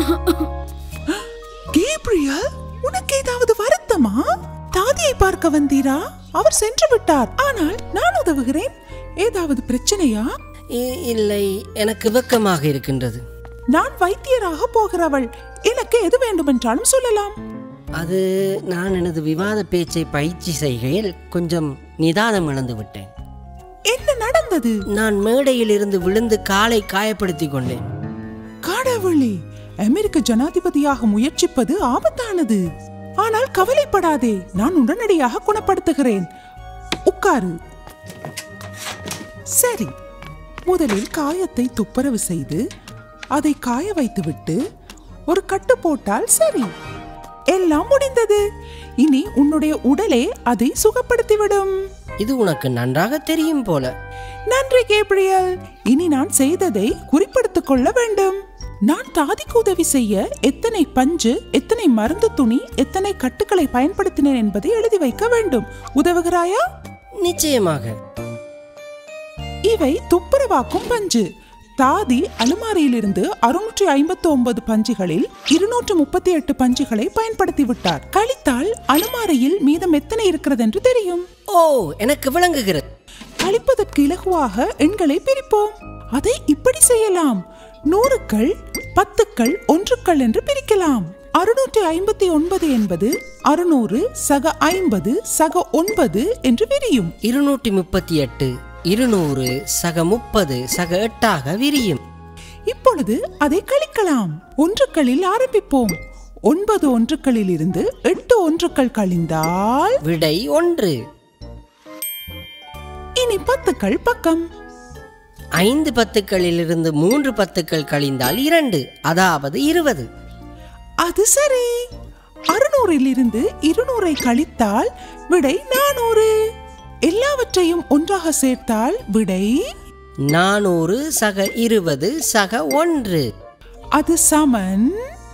Gabriel உனக்கு ஏதாவது வருத்தமா தாதியை பார்க்க வந்தீரா அவர் சென்று விட்டார் ஆனால் நான் உதவுகிறேன் ஏதாவது பிரச்சனையா இ- இல்லை எனக்கு வெக்கமாக இருக்கின்றது நான் வைத்தியராக போகிறவள் எனக்கு எது வேண்டுமென்றாலும் சொல்லலாம் அது நான் எனது விவாத பேச்சை பயிற்சி செய்கையில் கொஞ்சம் நிதானம் இழந்து விட்டேன் என்ன நடந்தது நான் மேடையில் இருந்து விழுந்து காலை காயப்படுத்தி கொண்டேன் கடவுளே அமெரிக்க ஜனாதிபதியாக முயற்சிப்பது ஆபத்தானது ஆனால் கவலைப்படாதே நான் உடனடியாக குணப்படுத்துகிறேன் உட்காரு சரி முதலில் காயத்தை துப்புரவு செய்து அதை காய வைத்துவிட்டு ஒரு கட்டு போட்டால் சரி எல்லாம் முடிந்தது இனி உன்னுடைய உடலே அதை சுகப்படுத்திவிடும் இது உனக்கு நன்றாக தெரியும் போல நன்றி கேப்ரியல் இனி நான் செய்ததை குறிப்பெடுத்துக் கொள்ள வேண்டும் நான் தாதிக்கு உதவி செய்ய எத்தனை பஞ்சு எத்தனை மருந்து துணி எத்தனை கட்டுக்களை பயன்படுத்தினேன் என்பதை எழுதி வைக்க வேண்டும் உதவுகிறாயா நிச்சயமாக இவை துப்புரவாக்கும் பஞ்சு தாதி அலுமாரியிலிருந்து அறுநூற்றி ஐம்பத்தி ஒன்பது பஞ்சுகளில் இருநூற்று முப்பத்தி எட்டு பஞ்சுகளை பயன்படுத்தி விட்டார் கழித்தால் அலுமாரியில் மீதம் எத்தனை இருக்கிறது என்று தெரியும் ஓ எனக்கு விளங்குகிறது கழிப்பதற்கு இலகுவாக எண்களை பிரிப்போம் அதை இப்படி செய்யலாம் நூறுக்கள் பத்துக்கள் ஒன்றுக்கள் என்று பிரிக்கலாம் அறுநூற்றி ஐம்பத்தி ஒன்பது என்பது அறுநூறு சக ஐம்பது சக ஒன்பது என்று விரியும் இருநூற்றி முப்பத்தி எட்டு இருநூறு சக முப்பது சக எட்டாக விரியும் இப்பொழுது அதை கழிக்கலாம் ஒன்றுக்களில் ஆரம்பிப்போம் ஒன்பது ஒன்றுக்களில் இருந்து எட்டு ஒன்றுக்கள் கழிந்தால் விடை ஒன்று இனி பத்துக்கள் பக்கம் ஐந்து பத்துக்களிலிருந்து மூன்று பத்துக்கள் கழிந்தால் இரண்டு அதாவது இருபது அது சரி அறுநூறில் இருந்து இருநூறை கழித்தால் விடை நானூறு எல்லாவற்றையும் ஒன்றாக சேர்த்தால் விடை நானூறு சக இருபது சக ஒன்று அது சமன்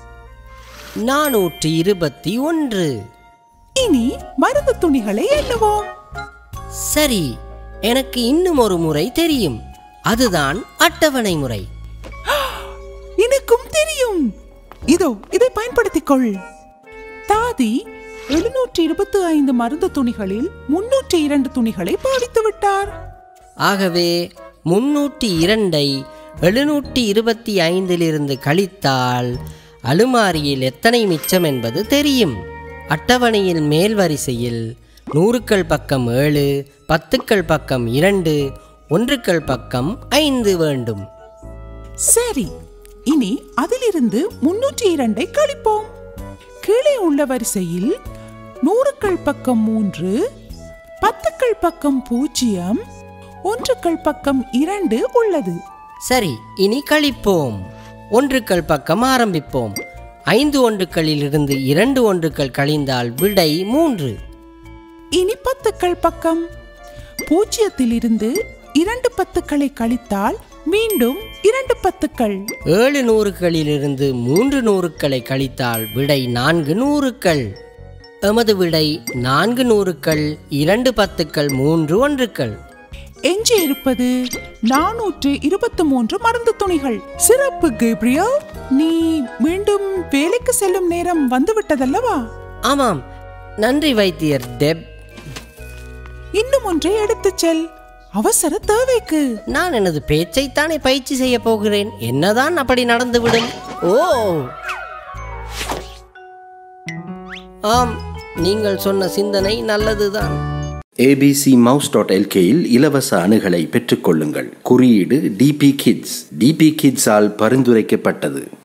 நானூற்றி இருபத்தி ஒன்று இனி மருந்து துணிகளை எண்ணுவோம் சரி எனக்கு இன்னும் ஒரு முறை தெரியும் அதுதான் அட்டவணை முறை எனக்கும் தெரியும் இதோ இதை பயன்படுத்திக் கொள் தாதி எழுநூற்றி இருபத்தி ஐந்து மருந்து துணிகளில் முன்னூற்றி இரண்டு துணிகளை பாவித்து விட்டார் ஆகவே முன்னூற்றி இரண்டை எழுநூற்றி இருபத்தி ஐந்திலிருந்து கழித்தால் அலுமாரியில் எத்தனை மிச்சம் என்பது தெரியும் அட்டவணையில் மேல் வரிசையில் நூறுக்கள் பக்கம் ஏழு பத்துக்கள் பக்கம் இரண்டு ஒன்றுக்கள் பக்கம் ஐந்து வேண்டும் சரி இனி அதிலிருந்து முன்னூற்றி இரண்டை கழிப்போம் கீழே உள்ள வரிசையில் நூறுக்கள் பக்கம் மூன்று பத்துக்கள் பக்கம் பூஜ்ஜியம் ஒன்றுக்கள் பக்கம் இரண்டு உள்ளது சரி இனி கழிப்போம் ஒன்றுக்கள் பக்கம் ஆரம்பிப்போம் ஐந்து ஒன்றுக்களிலிருந்து இரண்டு ஒன்றுக்கள் கழிந்தால் விடை மூன்று இனி பத்துக்கள் பக்கம் பூஜ்ஜியத்தில் இருந்து இரண்டு பத்துக்களை கழித்தால் மீண்டும் இரண்டு பத்துக்கள் ஏழு நூறுக்களிலிருந்து மூன்று நூறுக்களை கழித்தால் விடை நான்கு நூறுக்கள் எமது விடை நான்கு நூறுக்கள் இரண்டு பத்துக்கள் மூன்று ஒன்றுக்கள் எஞ்சி இருப்பது நானூற்று இருபத்தி மூன்று மருந்து துணிகள் சிறப்பு கேப்ரியல் நீ மீண்டும் வேலைக்கு செல்லும் நேரம் வந்துவிட்டதல்லவா ஆமாம் நன்றி வைத்தியர் டெப் இன்னும் ஒன்றை எடுத்துச் செல் அவசர தேவைக்கு நான் எனது பேச்சைத்தானே பயிற்சி செய்ய போகிறேன் என்னதான் அப்படி நடந்துவிடும் ஓ ஆம் நீங்கள் சொன்ன சிந்தனை நல்லதுதான் ஏபிசி மவுஸ் டாட் எல்கேயில் இலவச அணுகலை பெற்றுக்கொள்ளுங்கள் குறியீடு டிபி கிட்ஸ் டிபி கிட்ஸால் பரிந்துரைக்கப்பட்டது